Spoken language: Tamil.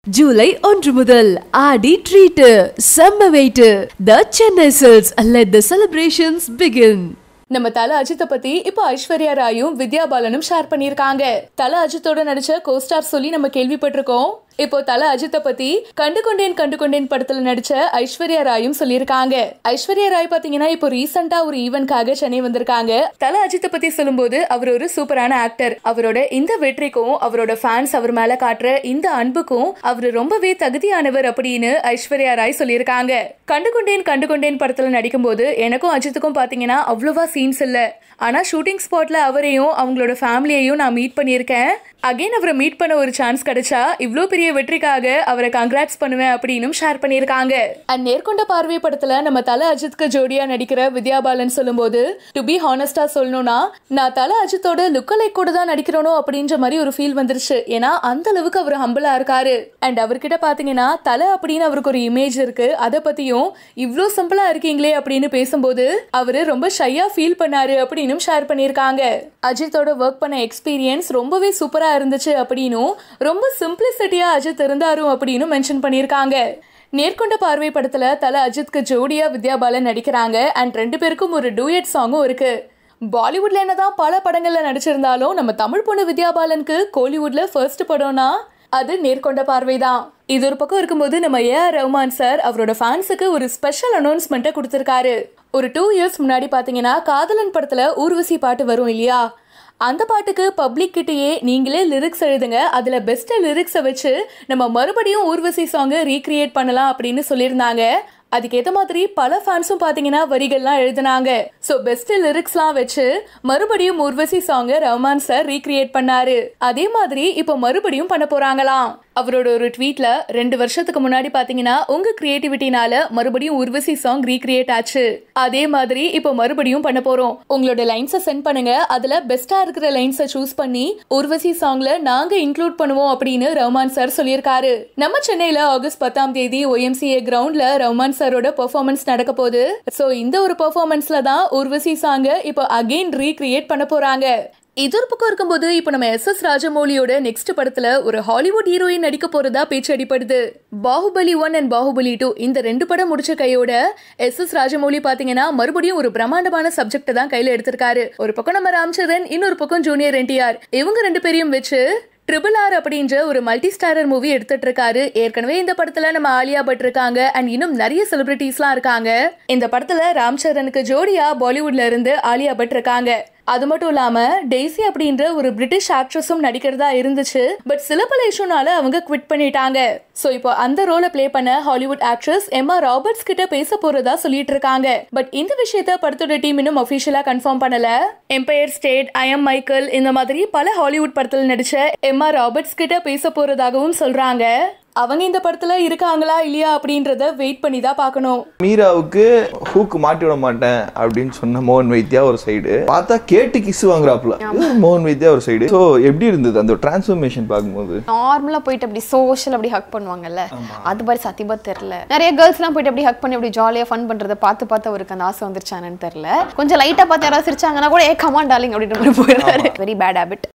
ஜூலை ஒன்று முதல் ஆடி ட்ரீட் செம்ம weight the Chennai silks let the celebrations begin நம்ம தல அஜித்தை பத்தி இப்போ ஐஸ்வர்யா ராயும் வித்யா பாலனும் ஷேர் பண்ணிருக்காங்க தல அஜித்தோட நடிச்ச கோஸ்டார் சொல்லி நம்ம கேள்விப்பட்டிருக்கோம் இப்போ தல அஜித்தை பத்தி கண்டு கொண்டேன் கண்டு கொண்டேன் படத்துல நடிச்ச ஐஸ்வர்யா ராயும் சொல்லியிருக்காங்க ஐஸ்வர்யா ராய் பாத்தீங்கன்னா இப்போ ரீசெண்டா ஒரு ஈவென்ட்காக சென்னை வந்திருக்காங்க தல அஜித்தை பத்தி சொல்லும்போது அவர் ஒரு சூப்பரான ஆக்டர் அவரோட இந்த வெற்றிக்கும் அவரோட ஃபேன்ஸ் அவர் மேல காட்டுற இந்த அன்புக்கும் அவர் ரொம்பவே தகுதியானவர் அப்படின்னு ஐஸ்வர்யா ராய் சொல்லியிருக்காங்க கண்டு கொண்டேன் கண்டு கொண்டேன் படத்துல நடிக்கும்போது எனக்கும் அஜித்துக்கும் பாத்தீங்கன்னா அவ்வளவா சீன்ஸ் இல்ல ஆனா ஷூட்டிங் ஸ்பாட்ல அவரையும் அவங்களோட ஃபேமிலியையும் நான் மீட் பண்ணியிருக்கேன் அகைன் அவரை மீட் பண்ண ஒரு சான்ஸ் கிடைச்சா இவ்ளோ பெரிய வெற்றிக்காக அவரை கங்க்ராட்ஸ் பண்ணுவேன் அப்படின்னு ஷேர் பண்ணியிருக்காங்க அண்ட் நேர்கொண்ட பார்வை படத்துல நம்ம தல அஜித்க்கு ஜோடியா நடிக்கிற வித்யா பாலன் சொல்லும்போது டு பி ஹானஸ்டா சொல்லணும்னா நான் தல அஜித்தோட லுக்கலை கூட தான் நடிக்கிறோனோ அப்படின்ற மாதிரி ஒரு ஃபீல் வந்துருச்சு ஏன்னா அந்த அளவுக்கு அவர் ஹம்பிளா இருக்காரு அண்ட் அவர்கிட்ட பாத்தீங்கன்னா தலை அப்படின்னு அவருக்கு ஒரு இமேஜ் இருக்கு அதை பத்தியும் இவ்ளோ சிம்பிளா இருக்கீங்களே அப்படின்னு பேசும்போது அவரு ரொம்ப ஷையா ஃபீல் பண்ணாரு அப்படின்னு ஷேர் பண்ணியிருக்காங்க அஜித்தோட ஒர்க் பண்ண எக்ஸ்பீரியன்ஸ் ரொம்பவே சூப்பரா இருந்துச்சு அப்படின்னும் ரொம்ப சிம்பிளிசிட்டியா அஜித் இருந்தாரும் அப்படின்னு மென்ஷன் பண்ணியிருக்காங்க நேர்கொண்ட பார்வை படத்துல தல அஜித்க்கு ஜோடியா வித்யா பாலன் நடிக்கிறாங்க அண்ட் ரெண்டு பேருக்கும் ஒரு டூயட் சாங்கும் இருக்கு பாலிவுட்ல என்னதான் பல படங்கள்ல நடிச்சிருந்தாலும் நம்ம தமிழ் பொண்ணு வித்யா பாலனுக்கு கோலிவுட்ல ஃபர்ஸ்ட் படம்னா அது நேர்கொண்ட பார்வைதான் இது ஒரு பக்கம் இருக்கும்போது நம்ம ஏ ஆர் ரஹ்மான் சார் அவரோட ஃபேன்ஸுக்கு ஒரு ஸ்பெஷல் அனௌன்ஸ்மெண்ட்டை கொடுத்துருக்காரு ஒரு டூ இயர்ஸ் முன்னாடி பார்த்தீங்கன்னா காதலன் படத்துல ஊர்வசி பாட்டு வரும் இல்லையா அந்த பாட்டுக்கு பப்ளிக் கிட்டேயே நீங்களே லிரிக்ஸ் எழுதுங்க அதில் பெஸ்ட் லிரிக்ஸை வச்சு நம்ம மறுபடியும் ஊர்வசி சாங்கை ரீக்ரியேட் பண்ணலாம் அப்படின்னு சொல்லியிருந்தாங்க அதுக்கேற்ற மாதிரி பல ஃபேன்ஸும் பார்த்தீங்கன்னா வரிகள்லாம் எழுதினாங்க ஸோ பெஸ்ட் லிரிக்ஸ்லாம் வச்சு மறுபடியும் ஊர்வசி சாங்கை ரஹ்மான் சார் ரீக்ரியேட் பண்ணாரு அதே மாதிரி இப்போ மறுபடியும் பண்ண போறாங்களாம் அவரோட ஒரு ட்வீட்ல ரெண்டு வருஷத்துக்கு முன்னாடி பாத்தீங்கன்னா உங்க கிரியேட்டிவிட்டினால மறுபடியும் உர்வசி சாங் ரீக்ரியேட் ஆச்சு அதே மாதிரி இப்போ மறுபடியும் பண்ண போறோம் உங்களோட லைன்ஸை சென்ட் பண்ணுங்க அதுல பெஸ்டா இருக்கிற லைன்ஸை சூஸ் பண்ணி உர்வசி சாங்ல நாங்க இன்க்ளூட் பண்ணுவோம் அப்படின்னு ரஹ்மான் சார் சொல்லியிருக்காரு நம்ம சென்னையில ஆகஸ்ட் பத்தாம் தேதி ஒய்எம்சிஏ கிரவுண்ட்ல ரஹ்மான் சாரோட பெர்ஃபார்மன்ஸ் நடக்க போகுது சோ இந்த ஒரு பெர்ஃபார்மன்ஸ்ல தான் உர்வசி சாங்க இப்போ அகைன் ரீக்ரியேட் பண்ண போறாங்க இது ஒரு பக்கம் இருக்கும்போது இப்போ நம்ம எஸ் எஸ் ராஜமௌலியோட நெக்ஸ்ட் படத்துல ஒரு ஹாலிவுட் ஹீரோயின் நடிக்க போறதா பேச்சு அடிப்படுது Baahubali one and Baahubali two இந்த ரெண்டு படம் முடிச்ச கையோட எஸ் எஸ் ராஜமௌலி பாத்தீங்கன்னா மறுபடியும் ஒரு பிரம்மாண்டமான சப்ஜெக்ட் தான் கையில எடுத்திருக்காரு ஒரு பக்கம் நம்ம ராம்சரன் இன்னொரு பக்கம் ஜூனியர் என்டிஆர் இவங்க ரெண்டு பேரையும் வச்சு ட்ரிபிள் ஆர் அப்படின்ற ஒரு மல்டி ஸ்டாரர் மூவி எடுத்துட்டு இருக்காரு ஏற்கனவே இந்த படத்துல நம்ம ஆலியா பட் இருக்காங்க அண்ட் இன்னும் நிறைய செலிபிரிட்டிஸ்லாம் இருக்காங்க இந்த படத்துல ராம் சரணுக்கு ஜோடியா பாலிவுட்ல இருந்து ஆலியா பட் இருக்காங்க அது மட்டும் இல்லாம டெய்ஸி அப்படின்ற ஒரு பிரிட்டிஷ் ஆக்ட்ரஸும் நடிக்கிறதா இருந்துச்சு பட் சில பல இஷ்யூனால அவங்க குவிட் பண்ணிட்டாங்க சோ இப்போ அந்த ரோலை ப்ளே பண்ண ஹாலிவுட் ஆக்ட்ரஸ் எம்மா ராபர்ட்ஸ் கிட்ட பேச போறதா சொல்லிட்டு இருக்காங்க பட் இந்த விஷயத்த படத்தோட டீம் இன்னும் அபிஷியலா கன்ஃபார்ம் பண்ணல empire state I am Michael இந்த மாதிரி பல ஹாலிவுட் படத்தில் நடிச்ச எம்மா ராபர்ட்ஸ் கிட்ட பேச போறதாகவும் சொல்றாங்க அவங்க இந்த படத்துல இருக்காங்களா இல்லையா அப்படின்றத வெயிட் பண்ணி தான் பார்க்கணும் மீராவுக்கு ஹூக்கு மாட்டி விட மாட்டேன் அப்படின்னு சொன்ன மோகன் வைத்தியா ஒரு சைடு பார்த்தா கேட்டு கிஸ் வாங்குறாப்புல இது மோகன் வைத்தியா ஒரு சைடு ஸோ எப்படி இருந்தது அந்த டிரான்ஸ்ஃபர்மேஷன் பார்க்கும்போது நார்மலா போயிட்டு அப்படி சோஷியல் அப்படி ஹக் பண்ணுவாங்கல்ல அது மாதிரி சத்தியமா தெரியல நிறைய கேர்ள்ஸ்லாம் போயிட்டு அப்படி ஹக் பண்ணி அப்படி ஜாலியா ஃபன் பண்றத பார்த்து பார்த்து அவருக்கு அந்த ஆசை வந்துருச்சானு தெரியல கொஞ்சம் லைட்டா பார்த்து யாராவது சிரிச்சாங்கன்னா கூட ஏ கமான் டார்லிங் அப்படின்ற மாதிரி போயிடுறாரு வெரி பேட் ஹேபிட்